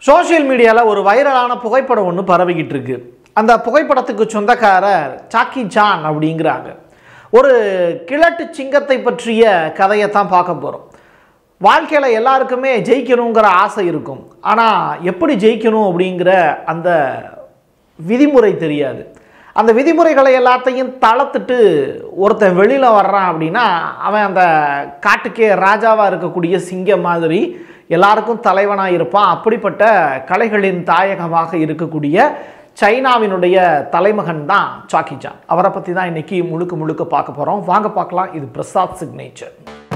social மீடியாவில் ஒரு வைரலான புகைப்படம் ஒன்று பரவிக்கிட்டு இருக்கு அந்த புகைப்படத்துக்கு சொந்தக்காரர் சாக்கி ஜான் அப்படிங்கிறாங்க ஒரு கிழட்டு சிங்கத்தை பற்றிய கதையை தான் பார்க்க போகிறோம் வாழ்க்கையில் எல்லாருக்குமே ஜெயிக்கணுங்கிற ஆசை இருக்கும் ஆனால் எப்படி ஜெயிக்கணும் அப்படிங்கிற அந்த விதிமுறை தெரியாது அந்த விதிமுறைகளை எல்லாத்தையும் தளர்த்துட்டு ஒருத்தன் வெளியில் வர்றான் அப்படின்னா அவன் அந்த காட்டுக்கே ராஜாவாக இருக்கக்கூடிய சிங்கம் மாதிரி எல்லாருக்கும் தலைவனாக இருப்பான் அப்படிப்பட்ட கலைகளின் தாயகமாக இருக்கக்கூடிய சைனாவினுடைய தலைமகன் தான் சாக்கி சான் அவரை பற்றி தான் இன்னைக்கு முழுக்க முழுக்க பார்க்க போகிறோம் வாங்க பார்க்கலாம் இது பிரசாத் சிக்னேச்சர்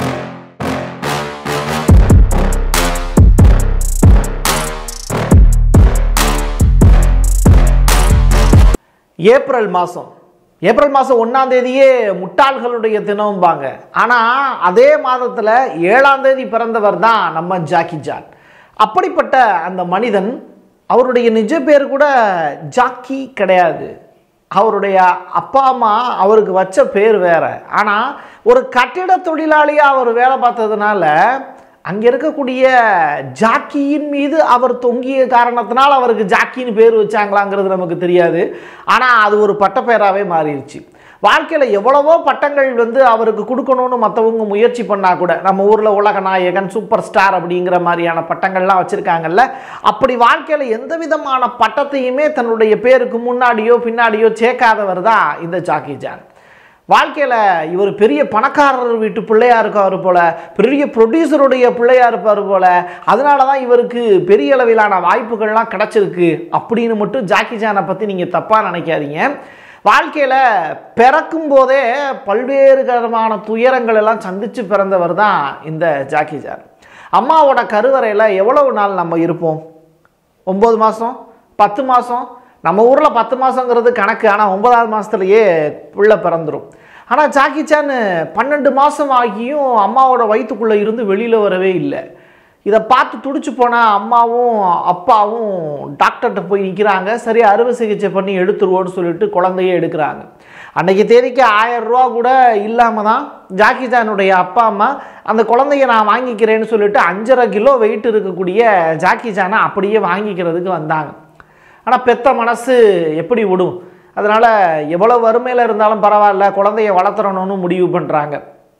ஏப்ரல் மாதம் ஏப்ரல் மாதம் ஒன்றாம் தேதியே முட்டாள்களுடைய தினம்பாங்க ஆனால் அதே மாதத்தில் ஏழாம் தேதி பிறந்தவர் தான் நம்ம ஜாக்கி ஜான் அப்படிப்பட்ட அந்த மனிதன் அவருடைய நிஜ பேர் கூட ஜாக்கி கிடையாது அவருடைய அப்பா அம்மா அவருக்கு வச்ச பேர் வேற ஆனால் ஒரு கட்டிட தொழிலாளியாக அவர் வேலை பார்த்ததுனால அங்கே இருக்கக்கூடிய ஜாக்கியின் மீது அவர் தொங்கிய காரணத்தினால் அவருக்கு ஜாக்கின்னு பேர் வச்சாங்களாங்கிறது நமக்கு தெரியாது ஆனால் அது ஒரு பட்டப்பெயராகவே மாறிடுச்சு வாழ்க்கையில் எவ்வளவோ பட்டங்கள் வந்து அவருக்கு கொடுக்கணும்னு மற்றவங்க முயற்சி பண்ணால் கூட நம்ம ஊரில் உலக நாயகன் சூப்பர் ஸ்டார் அப்படிங்கிற மாதிரியான பட்டங்கள்லாம் வச்சுருக்காங்கல்ல அப்படி வாழ்க்கையில் எந்த விதமான பட்டத்தையுமே தன்னுடைய பேருக்கு முன்னாடியோ பின்னாடியோ சேர்க்காதவர் தான் இந்த ஜாக்கி ஜான் வாழ்க்கையில் இவர் பெரிய பணக்காரர் வீட்டு பிள்ளையா இருக்கார் போல பெரிய ப்ரொடியூசருடைய பிள்ளையா இருப்பார் போல அதனால தான் இவருக்கு பெரிய அளவிலான வாய்ப்புகள்லாம் கிடச்சிருக்கு அப்படின்னு மட்டும் ஜாக்கி ஜானை பற்றி நீங்கள் தப்பாக நினைக்காதீங்க வாழ்க்கையில் பிறக்கும் போதே பல்வேறு விதமான துயரங்கள் எல்லாம் சந்தித்து பிறந்தவர் தான் இந்த ஜாக்கி ஜான் அம்மாவோட கருவறையில் எவ்வளவு நாள் நம்ம இருப்போம் ஒம்பது மாதம் பத்து மாதம் நம்ம ஊரில் பத்து மாதங்கிறது கணக்கு ஆனால் ஒன்பதாவது மாதத்துலையே பிள்ளை பிறந்துடும் ஆனால் ஜாக்கி சான் பன்னெண்டு மாதம் ஆகியும் அம்மாவோட வயிற்றுக்குள்ளே இருந்து வெளியில் வரவே இல்லை இதை பார்த்து துடிச்சு போன அம்மாவும் அப்பாவும் டாக்டர்கிட்ட போய் நிற்கிறாங்க சரி அறுவை சிகிச்சை பண்ணி எடுத்துருவோன்னு சொல்லிட்டு குழந்தையே எடுக்கிறாங்க அன்னைக்கு தேதிக்கு ஆயிரம் ரூபா கூட இல்லாமல் தான் ஜாக்கி ஜானுடைய அப்பா அம்மா அந்த குழந்தைய நான் வாங்கிக்கிறேன்னு சொல்லிட்டு அஞ்சரை கிலோ வெயிட் இருக்கக்கூடிய ஜாக்கி ஜானை அப்படியே வாங்கிக்கிறதுக்கு வந்தாங்க ஆனால் பெத்த மனசு எப்படி விடும் அதனால் எவ்வளோ வறுமையில் இருந்தாலும் பரவாயில்ல குழந்தைய வளர்த்துறணும்னு முடிவு பண்ணுறாங்க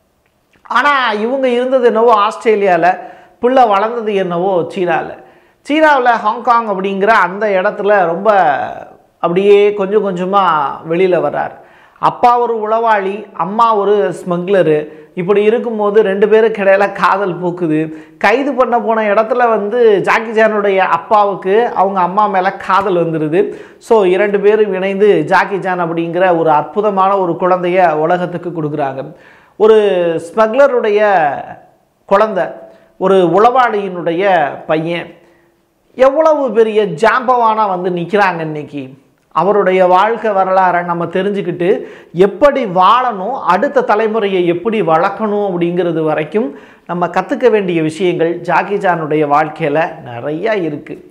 ஆனால் இவங்க இருந்தது என்னவோ ஆஸ்திரேலியாவில் பிள்ளை வளர்ந்தது என்னவோ சீனாவில் சீனாவில் ஹாங்காங் அப்படிங்கிற அந்த இடத்துல ரொம்ப அப்படியே கொஞ்சம் கொஞ்சமாக வெளியில் வர்றார் அப்பா ஒரு உளவாளி அம்மா ஒரு ஸ்மக்லரு இப்படி இருக்கும்போது ரெண்டு பேருக்கு இடையில காதல் பூக்குது கைது பண்ண போன இடத்துல வந்து ஜாக்கி ஜானுடைய அப்பாவுக்கு அவங்க அம்மா மேலே காதல் வந்துடுது ஸோ இரண்டு பேரும் இணைந்து ஜாக்கி ஜான் அப்படிங்கிற ஒரு அற்புதமான ஒரு குழந்தைய உலகத்துக்கு கொடுக்குறாங்க ஒரு ஸ்மக்லருடைய குழந்தை ஒரு உளவாளியினுடைய பையன் எவ்வளவு பெரிய ஜாம்பவானா வந்து நிற்கிறாங்க இன்னைக்கு அவருடைய வாழ்க்கை வரலாறை நம்ம தெரிஞ்சுக்கிட்டு எப்படி வாழணும் அடுத்த தலைமுறையை எப்படி வளர்க்கணும் அப்படிங்கிறது வரைக்கும் நம்ம கற்றுக்க வேண்டிய விஷயங்கள் ஜாக்கி ஜானுடைய வாழ்க்கையில் நிறையா இருக்குது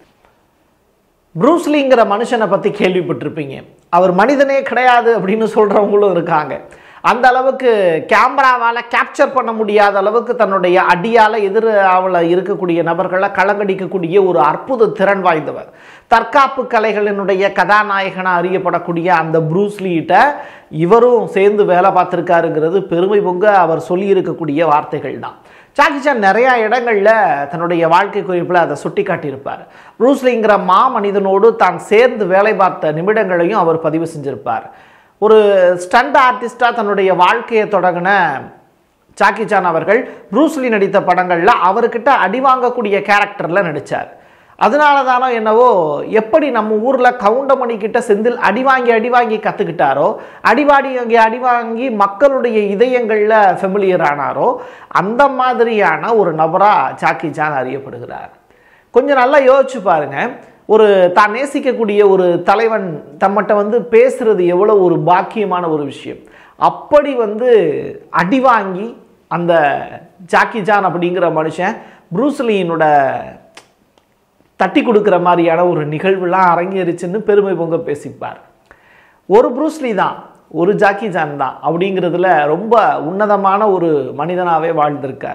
ப்ரூஸ்லிங்கிற மனுஷனை பற்றி கேள்விப்பட்டிருப்பீங்க அவர் மனிதனே கிடையாது அப்படின்னு சொல்கிறவங்களும் இருக்காங்க அந்த அளவுக்கு கேமராவால் கேப்சர் பண்ண முடியாத அளவுக்கு தன்னுடைய அடியால் எதிர் அவள இருக்கக்கூடிய நபர்களை களங்கடிக்கக்கூடிய ஒரு அற்புத திறன் வாய்ந்தவர் தற்காப்பு கலைகளினுடைய கதாநாயகனாக அறியப்படக்கூடிய அந்த ப்ரூஸ்லீட்ட இவரும் சேர்ந்து வேலை பார்த்துருக்காருங்கிறது பெருமை பொங்க அவர் சொல்லியிருக்கக்கூடிய வார்த்தைகள் தான் ஜாக்கி சான் நிறையா இடங்களில் தன்னுடைய வாழ்க்கை குறிப்பில் அதை சுட்டி காட்டியிருப்பார் ப்ரூஸ்லிங்கிற மா மனிதனோடு தான் சேர்ந்து வேலை பார்த்த நிமிடங்களையும் அவர் பதிவு செஞ்சிருப்பார் ஒரு ஸ்டண்ட் ஆர்டிஸ்டாக தன்னுடைய வாழ்க்கையை தொடங்கின ஜாக்கி சான் அவர்கள் ப்ரூஸ்லி நடித்த படங்களில் அவர்கிட்ட அடி வாங்கக்கூடிய கேரக்டரில் நடித்தார் அதனால தானோ என்னவோ எப்படி நம்ம ஊரில் கவுண்டமணி கிட்ட செந்தில் அடி வாங்கி அடி வாங்கி கற்றுக்கிட்டாரோ அடிவாடி வாங்கி அடி வாங்கி மக்களுடைய இதயங்களில் ஃபெமிலியர் ஆனாரோ அந்த மாதிரியான ஒரு நபராக ஜாக்கி சான் அறியப்படுகிறார் கொஞ்சம் நல்லா யோசிச்சு பாருங்க ஒரு தான் நேசிக்கக்கூடிய ஒரு தலைவன் தம்மட்ட வந்து பேசுறது எவ்வளோ ஒரு பாக்கியமான ஒரு விஷயம் அப்படி வந்து அடி வாங்கி அந்த ஜாக்கி ஜான் அப்படிங்கிற மனுஷன் ப்ரூஸ்லியினோட தட்டி கொடுக்குற மாதிரியான ஒரு நிகழ்வுலாம் அரங்கேறிச்சுன்னு பெருமை பொங்க பேசிப்பார் ஒரு ப்ரூஸ்லி தான் ஒரு ஜாக்கி ஜான் தான் அப்படிங்கிறதுல ரொம்ப உன்னதமான ஒரு மனிதனாகவே வாழ்ந்திருக்கார்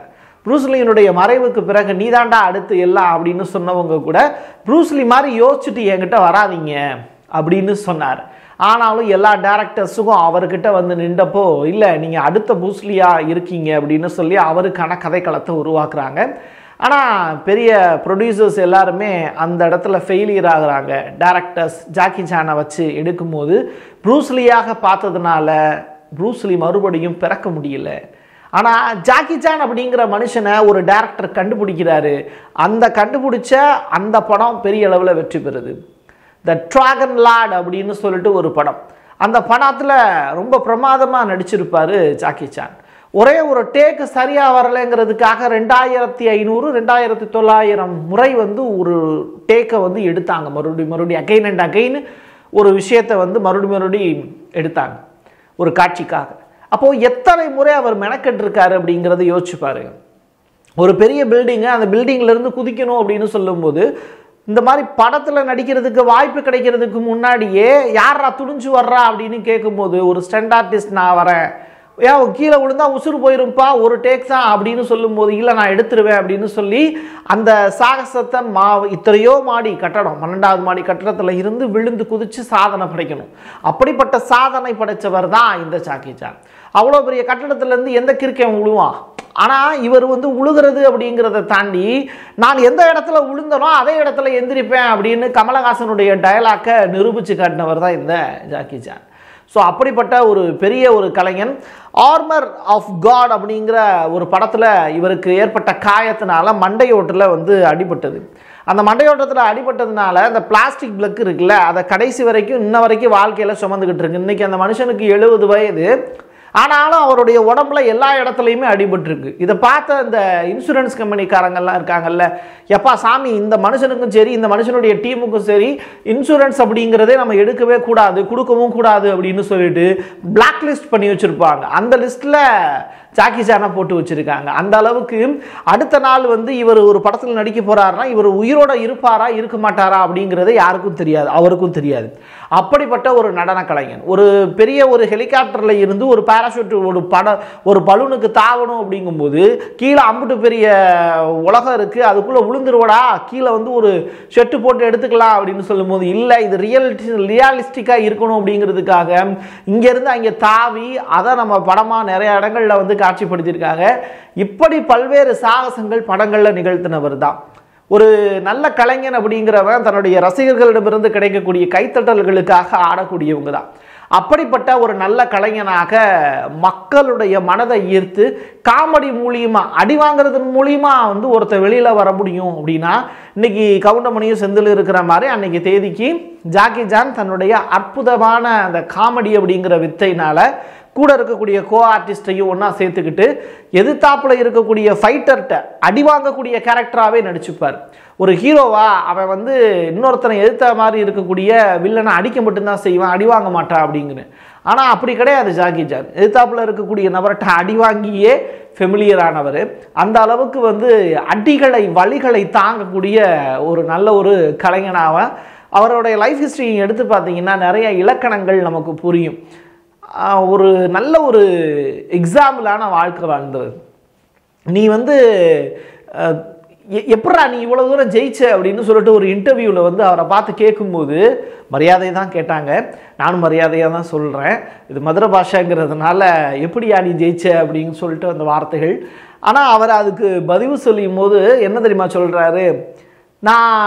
ப்ரூஸ்லியினுடைய மறைவுக்கு பிறகு நீதாண்டா அடுத்து எல்லாம் அப்படின்னு சொன்னவங்க கூட ப்ரூஸ்லி மாதிரி யோசிச்சுட்டு என்கிட்ட வராதீங்க அப்படின்னு சொன்னார் ஆனாலும் எல்லா டேரக்டர்ஸுக்கும் அவர்கிட்ட வந்து நின்றப்போ இல்லை நீங்கள் அடுத்த பூஸ்லியா இருக்கீங்க அப்படின்னு சொல்லி அவருக்கான கதைக்களத்தை உருவாக்குறாங்க ஆனால் பெரிய ப்ரொடியூசர்ஸ் எல்லாருமே அந்த இடத்துல ஃபெயிலியர் ஆகுறாங்க டேரக்டர்ஸ் ஜாக்கி சானை வச்சு எடுக்கும்போது ப்ரூஸ்லியாக பார்த்ததுனால ப்ரூஸ்லி மறுபடியும் பிறக்க முடியல ஆனால் ஜாக்கி சான் அப்படிங்கிற மனுஷனை ஒரு டேரக்டர் கண்டுபிடிக்கிறாரு அந்த கண்டுபிடிச்ச அந்த படம் பெரிய அளவில் வெற்றி பெறுது த ட்ராகன் லார்ட் அப்படின்னு சொல்லிட்டு ஒரு படம் அந்த படத்தில் ரொம்ப பிரமாதமாக நடிச்சிருப்பார் ஜாக்கி சான் ஒரே ஒரு டேக்கு சரியாக வரலைங்கிறதுக்காக ரெண்டாயிரத்தி ஐநூறு ரெண்டாயிரத்தி தொள்ளாயிரம் முறை வந்து ஒரு டேக்கை வந்து எடுத்தாங்க மறுபடியும் மறுபடியும் அகைன் அண்ட் அகைன் ஒரு விஷயத்தை வந்து மறுபடியும் மறுபடியும் எடுத்தாங்க ஒரு காட்சிக்காக அப்போது எத்தனை முறை அவர் மெனக்கெட்டிருக்காரு அப்படிங்கிறத யோசிச்சு பாருங்க ஒரு பெரிய பில்டிங்கு அந்த பில்டிங்லேருந்து குதிக்கணும் அப்படின்னு சொல்லும்போது இந்த மாதிரி படத்தில் நடிக்கிறதுக்கு வாய்ப்பு கிடைக்கிறதுக்கு முன்னாடியே யாரா துணிஞ்சு வர்றா அப்படின்னு கேட்கும்போது ஒரு ஸ்டண்ட் ஆர்டிஸ்ட் நான் வரேன் ஏன் கீழே விழுந்தா உசுறு போயிருப்பா ஒரு டேக் தான் அப்படின்னு சொல்லும்போது இல்லை நான் எடுத்துருவேன் அப்படின்னு சொல்லி அந்த சாகசத்தை மா இத்தனையோ மாடி கட்டடம் பன்னெண்டாவது மாடி கட்டடத்தில் இருந்து விழுந்து குதிச்சு சாதனை படைக்கணும் அப்படிப்பட்ட சாதனை படைச்சவர் தான் இந்த சாக்கி சான் அவ்வளோ பெரிய கட்டடத்துலேருந்து எந்த கிறுக்கன் விழுவான் ஆனால் இவர் வந்து உழுகிறது அப்படிங்கிறத தாண்டி நான் எந்த இடத்துல உளுந்தனோ அதே இடத்துல எந்திரிப்பேன் அப்படின்னு கமலஹாசனுடைய டயலாக்கை நிரூபித்து காட்டினவர் தான் இந்த ஜாக்கி சான் ஸோ அப்படிப்பட்ட ஒரு பெரிய ஒரு கலைஞன் ஆர்மர் ஆஃப் காட் அப்படிங்கிற ஒரு படத்தில் இவருக்கு ஏற்பட்ட காயத்தினால மண்டையோட்டில் வந்து அடிபட்டது அந்த மண்டையோட்டத்தில் அடிபட்டதுனால அந்த பிளாஸ்டிக் பிளக் இருக்குல்ல அதை கடைசி வரைக்கும் இன்ன வரைக்கும் வாழ்க்கையில் சுமந்துக்கிட்டு இருக்கு இன்றைக்கி அந்த மனுஷனுக்கு எழுபது வயது ஆனாலும் அவருடைய உடம்புல எல்லா இடத்துலையுமே அடிபட்டிருக்கு இதை பார்த்த இந்த இன்சூரன்ஸ் கம்பெனிக்காரங்கெல்லாம் இருக்காங்கல்ல எப்பா சாமி இந்த மனுஷனுக்கும் சரி இந்த மனுஷனுடைய டீமுக்கும் சரி இன்சூரன்ஸ் அப்படிங்கிறதே நம்ம எடுக்கவே கூடாது கொடுக்கவும் கூடாது அப்படின்னு சொல்லிட்டு பிளாக் லிஸ்ட் பண்ணி வச்சுருப்பாங்க அந்த லிஸ்ட்டில் ஜாக்கி சானை போட்டு வச்சுருக்காங்க அந்த அளவுக்கு அடுத்த நாள் வந்து இவர் ஒரு படத்தில் நடிக்க போகிறாருன்னா இவர் உயிரோட இருப்பாரா இருக்க மாட்டாரா அப்படிங்கிறது யாருக்கும் தெரியாது அவருக்கும் தெரியாது அப்படிப்பட்ட ஒரு நடன கலைஞன் ஒரு பெரிய ஒரு ஹெலிகாப்டரில் இருந்து ஒரு பேராஷூட் ஒரு பட ஒரு பலூனுக்கு தாவணும் அப்படிங்கும்போது கீழே அம்புட்டு பெரிய உலகம் இருக்குது அதுக்குள்ளே விழுந்துருவடா கீழே வந்து ஒரு ஷெட்டு போட்டு எடுத்துக்கலாம் அப்படின்னு சொல்லும்போது இல்லை இது ரியலிட்டி ரியாலிஸ்டிக்காக இருக்கணும் அப்படிங்கிறதுக்காக இங்கேருந்து அங்கே தாவி அதை நம்ம படமாக நிறைய இடங்களில் வந்து காட்சிப்படுத்தியிருக்காங்க இப்படி பல்வேறு சாகசங்கள் படங்களில் நிகழ்த்தினவர் தான் ஒரு நல்ல கலைஞன் அப்படிங்கிறவன் தன்னுடைய ரசிகர்களிடமிருந்து கிடைக்கக்கூடிய கைத்தட்டல்களுக்காக ஆடக்கூடியவங்க தான் அப்படிப்பட்ட ஒரு நல்ல கலைஞனாக மக்களுடைய மனதை ஈர்த்து காமெடி மூலியமா அடி வாங்குறதன் மூலியமா வந்து ஒருத்தர் வெளியில வர முடியும் அப்படின்னா இன்னைக்கு கவுண்டமணியும் செந்தில் இருக்கிற மாதிரி அன்னைக்கு தேதிக்கு ஜாக்கி ஜான் தன்னுடைய அற்புதமான அந்த காமெடி அப்படிங்கிற வித்தையினால கூட இருக்கக்கூடிய கோ ஆர்டிஸ்டையும் ஒன்றா சேர்த்துக்கிட்டு எதிர்த்தாப்புல இருக்கக்கூடிய ஃபைட்டர்கிட்ட அடி வாங்கக்கூடிய கேரக்டராகவே நடிச்சுப்பார் ஒரு ஹீரோவா அவன் வந்து இன்னொருத்தனை எதிர்த்த மாதிரி இருக்கக்கூடிய வில்லனை அடிக்க மட்டும்தான் செய்வான் அடி வாங்க மாட்டான் அப்படிங்குன்னு ஆனால் அப்படி கிடையாது ஜாக்கி ஜான் எதிர்த்தாப்புல இருக்கக்கூடிய நபர்கிட்ட அடி வாங்கியே ஃபெமிலியரானவர் அந்த அளவுக்கு வந்து அடிகளை வழிகளை தாங்கக்கூடிய ஒரு நல்ல ஒரு கலைஞனாக அவருடைய லைஃப் ஹிஸ்டரி எடுத்து பார்த்தீங்கன்னா நிறைய இலக்கணங்கள் நமக்கு புரியும் ஆஹ் ஒரு நல்ல ஒரு எக்ஸாம்பிளான வாழ்க்கை வாழ்ந்தவர் நீ வந்து அஹ், எ- எப்பட்றா நீ இவ்வளோ தூரம் ஜெயிச்ச அப்படின்னு சொல்லிட்டு ஒரு இன்டர்வியூவில் வந்து அவரை பார்த்து கேட்கும்போது மரியாதை தான் கேட்டாங்க நானும் மரியாதையாக தான் சொல்கிறேன் இது மதுரை பாஷாங்கிறதுனால எப்படியா நீ ஜெயிச்ச அப்படின்னு சொல்லிட்டு அந்த வார்த்தைகள் ஆனால் அவர் அதுக்கு பதிவு சொல்லும் போது என்ன தெரியுமா சொல்கிறாரு நான்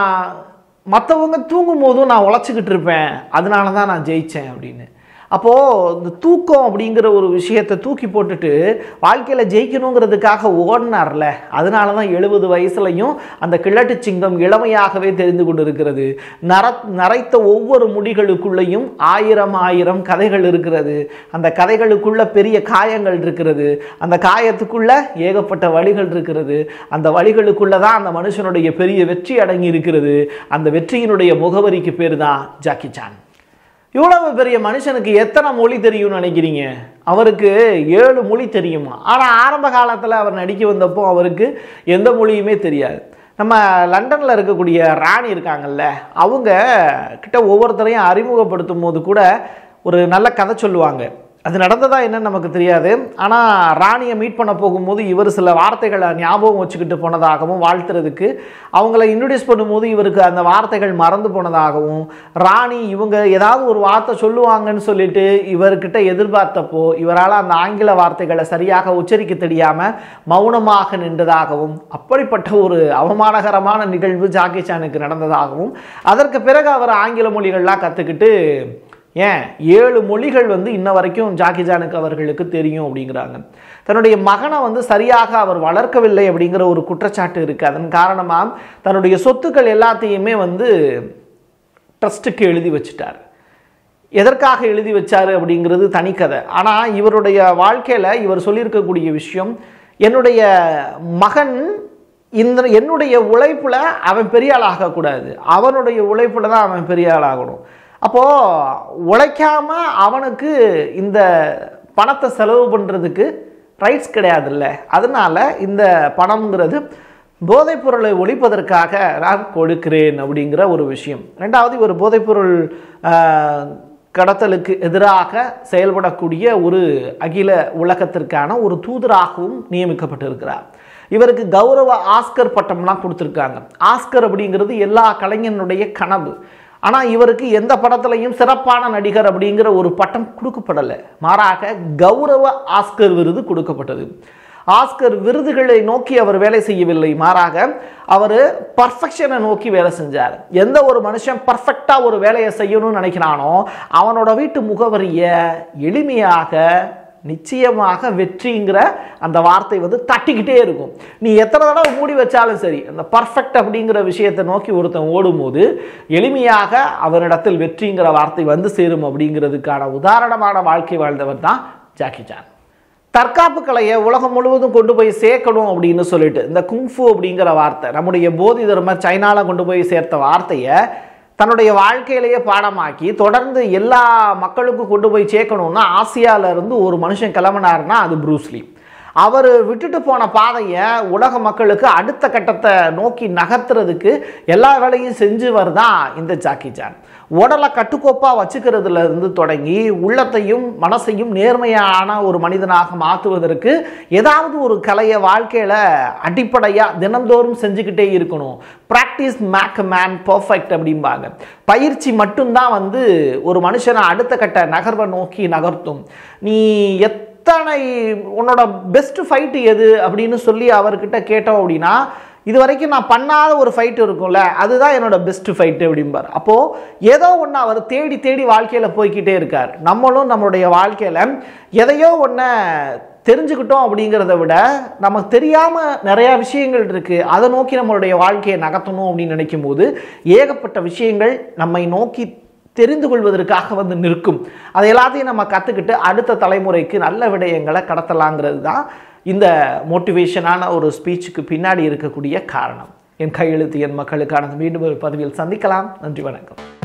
மற்றவங்க தூங்கும் போதும் நான் உழைச்சிக்கிட்டு இருப்பேன் அதனால தான் நான் ஜெயித்தேன் அப்படின்னு அப்போது இந்த தூக்கம் அப்படிங்கிற ஒரு விஷயத்தை தூக்கி போட்டுட்டு வாழ்க்கையில் ஜெயிக்கணுங்கிறதுக்காக ஓடினார்ல அதனால தான் எழுபது வயசுலையும் அந்த கிழட்டு சிங்கம் இளமையாகவே தெரிந்து கொண்டு இருக்கிறது நர நரைத்த ஒவ்வொரு முடிகளுக்குள்ளேயும் ஆயிரம் ஆயிரம் கதைகள் இருக்கிறது அந்த கதைகளுக்குள்ள பெரிய காயங்கள் இருக்கிறது அந்த காயத்துக்குள்ள ஏகப்பட்ட வழிகள் இருக்கிறது அந்த வழிகளுக்குள்ள தான் அந்த மனுஷனுடைய பெரிய வெற்றி அடங்கி இருக்கிறது அந்த வெற்றியினுடைய முகவரிக்கு பேர் தான் ஜாக்கி சான் இவ்வளவு பெரிய மனுஷனுக்கு எத்தனை மொழி தெரியும்னு நினைக்கிறீங்க அவருக்கு ஏழு மொழி தெரியுமா ஆனால் ஆரம்ப காலத்தில் அவர் நடிக்க வந்தப்போ அவருக்கு எந்த மொழியுமே தெரியாது நம்ம லண்டனில் இருக்கக்கூடிய ராணி இருக்காங்கல்ல அவங்க கிட்ட ஒவ்வொருத்தரையும் அறிமுகப்படுத்தும் போது கூட ஒரு நல்ல கதை சொல்லுவாங்க அது நடந்ததா என்னன்னு நமக்கு தெரியாது ஆனால் ராணியை மீட் பண்ண போகும்போது இவர் சில வார்த்தைகளை ஞாபகம் வச்சுக்கிட்டு போனதாகவும் வாழ்த்துறதுக்கு அவங்கள இன்ட்ரடியூஸ் பண்ணும்போது இவருக்கு அந்த வார்த்தைகள் மறந்து போனதாகவும் ராணி இவங்க ஏதாவது ஒரு வார்த்தை சொல்லுவாங்கன்னு சொல்லிட்டு இவர்கிட்ட எதிர்பார்த்தப்போ இவரால் அந்த ஆங்கில வார்த்தைகளை சரியாக உச்சரிக்க தெரியாமல் மௌனமாக நின்றதாகவும் அப்படிப்பட்ட ஒரு அவமானகரமான நிகழ்வு ஜாக்கி சானுக்கு நடந்ததாகவும் அதற்கு பிறகு அவர் ஆங்கில மொழிகள்லாம் கற்றுக்கிட்டு ஏன் ஏழு மொழிகள் வந்து இன்ன வரைக்கும் ஜாக்கி ஜானுக்கு அவர்களுக்கு தெரியும் அப்படிங்கிறாங்க தன்னுடைய மகனை வந்து சரியாக அவர் வளர்க்கவில்லை அப்படிங்கிற ஒரு குற்றச்சாட்டு இருக்குது அதன் காரணமாக தன்னுடைய சொத்துக்கள் எல்லாத்தையுமே வந்து ட்ரஸ்ட்டுக்கு எழுதி வச்சுட்டார் எதற்காக எழுதி வச்சாரு அப்படிங்கிறது தனிக்கதை ஆனால் இவருடைய வாழ்க்கையில் இவர் சொல்லியிருக்கக்கூடிய விஷயம் என்னுடைய மகன் இந்த என்னுடைய உழைப்பில் அவன் பெரிய ஆள் ஆகக்கூடாது அவனுடைய உழைப்பில் தான் அவன் பெரிய ஆள் ஆகணும் அப்போது உழைக்காம அவனுக்கு இந்த பணத்தை செலவு பண்ணுறதுக்கு ரைட்ஸ் கிடையாதுல்ல அதனால இந்த பணம்ங்கிறது போதைப் பொருளை ஒழிப்பதற்காக நான் கொடுக்கிறேன் அப்படிங்கிற ஒரு விஷயம் ரெண்டாவது இவர் போதைப்பொருள் ஆஹ், கடத்தலுக்கு எதிராக செயல்படக்கூடிய ஒரு அகில உலகத்திற்கான ஒரு தூதராகவும் நியமிக்கப்பட்டிருக்கிறார் இவருக்கு கௌரவ ஆஸ்கர் பட்டம்லாம் கொடுத்துருக்காங்க ஆஸ்கர் அப்படிங்கிறது எல்லா கலைஞனுடைய கனவு ஆனால் இவருக்கு எந்த படத்துலையும் சிறப்பான நடிகர் அப்படிங்கிற ஒரு பட்டம் கொடுக்கப்படலை மாறாக கௌரவ ஆஸ்கர் விருது கொடுக்கப்பட்டது ஆஸ்கர் விருதுகளை நோக்கி அவர் வேலை செய்யவில்லை மாறாக அவர் பர்ஃபெக்ஷனை நோக்கி வேலை செஞ்சார் எந்த ஒரு மனுஷன் பர்ஃபெக்டாக ஒரு வேலையை செய்யணும்னு நினைக்கிறானோ அவனோட வீட்டு முகவரியை எளிமையாக நிச்சயமாக வெற்றிங்கிற அந்த வார்த்தை வந்து தட்டிக்கிட்டே இருக்கும் நீ எத்தனை தடவை மூடி வச்சாலும் சரி அந்த பர்ஃபெக்ட் அப்படிங்கிற விஷயத்தை நோக்கி ஒருத்தன் ஓடும்போது எளிமையாக அவரிடத்தில் வெற்றிங்கிற வார்த்தை வந்து சேரும் அப்படிங்கிறதுக்கான உதாரணமான வாழ்க்கை வாழ்ந்தவர் தான் ஜாக்கி சான் தற்காப்பு கலையை உலகம் முழுவதும் கொண்டு போய் சேர்க்கணும் அப்படின்னு சொல்லிட்டு இந்த குங்ஃபு அப்படிங்கிற வார்த்தை நம்முடைய போதி தர்ம சைனால கொண்டு போய் சேர்த்த வார்த்தையை தன்னுடைய வாழ்க்கையிலேயே பாடமாக்கி தொடர்ந்து எல்லா மக்களுக்கும் கொண்டு போய் சேர்க்கணும்னா ஆசியால இருந்து ஒரு மனுஷன் கிளம்பினாருன்னா அது ப்ரூஸ்லி அவர் விட்டுட்டு போன பாதையை உலக மக்களுக்கு அடுத்த கட்டத்தை நோக்கி நகர்த்துறதுக்கு எல்லா வேலையும் செஞ்சவர் தான் இந்த ஜாக்கி சான் உடலை கட்டுக்கோப்பாக வச்சுக்கிறதுல இருந்து தொடங்கி உள்ளத்தையும் மனசையும் நேர்மையான ஒரு மனிதனாக மாற்றுவதற்கு ஏதாவது ஒரு கலையை வாழ்க்கையில் அடிப்படையாக தினந்தோறும் செஞ்சுக்கிட்டே இருக்கணும் ப்ராக்டிஸ் மேக் மேன் பர்ஃபெக்ட் அப்படிம்பாங்க பயிற்சி மட்டும்தான் வந்து ஒரு மனுஷனை அடுத்த கட்ட நகர்வை நோக்கி நகர்த்தும் நீ எத் எத்தனை உன்னோட பெஸ்ட் ஃபைட்டு எது அப்படின்னு சொல்லி அவர்கிட்ட கேட்டோம் அப்படின்னா இது வரைக்கும் நான் பண்ணாத ஒரு ஃபைட் இருக்கும்ல அதுதான் என்னோட பெஸ்ட் ஃபைட்டு அப்படிம்பார் அப்போது ஏதோ ஒன்று அவர் தேடி தேடி வாழ்க்கையில் போய்க்கிட்டே இருக்கார் நம்மளும் நம்மளுடைய வாழ்க்கையில் எதையோ ஒன்றை தெரிஞ்சுக்கிட்டோம் அப்படிங்கிறத விட நமக்கு தெரியாமல் நிறையா விஷயங்கள் இருக்குது அதை நோக்கி நம்மளுடைய வாழ்க்கையை நகர்த்தணும் அப்படின்னு நினைக்கும் போது ஏகப்பட்ட விஷயங்கள் நம்மை நோக்கி தெரிந்து கொள்வதற்காக வந்து நிற்கும் அதை எல்லாத்தையும் நம்ம கற்றுக்கிட்டு அடுத்த தலைமுறைக்கு நல்ல விடயங்களை கடத்தலாங்கிறது தான் இந்த மோட்டிவேஷனான ஒரு ஸ்பீச்சுக்கு பின்னாடி இருக்கக்கூடிய காரணம் என் கையெழுத்து என் மக்களுக்கானது மீண்டும் ஒரு பதிவில் சந்திக்கலாம் நன்றி வணக்கம்